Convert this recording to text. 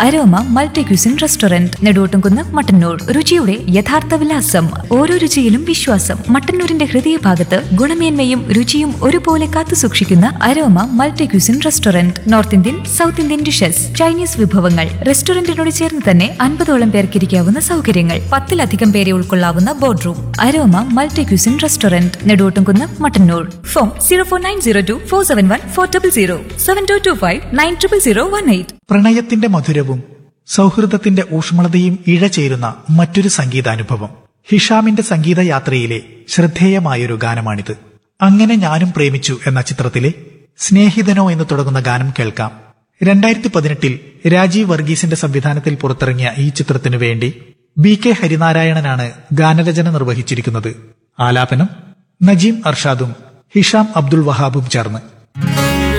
aroma multi cuisine restaurant Neduvottumkunnu Mattannur രുചിയുടെ യഥാർത്ഥ വിലാസം ഓരോ രുചിയിലും വിശ്വാസം മട്ടന്നൂരിന്റെ ഹൃദയഭാഗത്ത് ഗുണമേന്മയും രുചിയും ഒരുപോലെ കാത്തു സൂക്ഷിക്കുന്ന Aroma multi cuisine restaurant north Indian south Indian dishes Chinese വിഭവങ്ങൾ റെസ്റ്റോറന്റിനോട് ചേർന്ന് തന്നെ അൻപതോളം പേർക്ക് ഇരിക്കാവുന്ന സൗകര്യങ്ങൾ പത്തിലധികം പേരെ ഉൾക്കൊള്ളാവുന്ന board room Aroma multi cuisine restaurant Neduvottumkunnu Mattannur phone zero four nine zero two four seven one four double zero seven two two five nine triple zero one eight പ്രണയത്തിന്റെ മധുരവും സൗഹൃദത്തിന്റെ ഊഷ്മളതയും ഇഴചേരുന്ന മറ്റൊരു സംഗീതാനുഭവം ഹിഷാമിന്റെ സംഗീതയാത്രയിലെ ശ്രദ്ധേയമായൊരു ഗാനമാണിത് അങ്ങനെ ഞാനും പ്രേമിച്ചു എന്ന ചിത്രത്തിലെ സ്നേഹിതനോ എന്ന് തുടങ്ങുന്ന ഗാനം കേൾക്കാം രണ്ടായിരത്തി പതിനെട്ടിൽ രാജീവ് വർഗീസിന്റെ സംവിധാനത്തിൽ പുറത്തിറങ്ങിയ ഈ ചിത്രത്തിനു വേണ്ടി ബി കെ ഹരിനാരായണനാണ് ഗാനരചന നിർവഹിച്ചിരിക്കുന്നത് ആലാപനം നജീം അർഷാദും ഹിഷാം അബ്ദുൾ വഹാബും ചേർന്ന്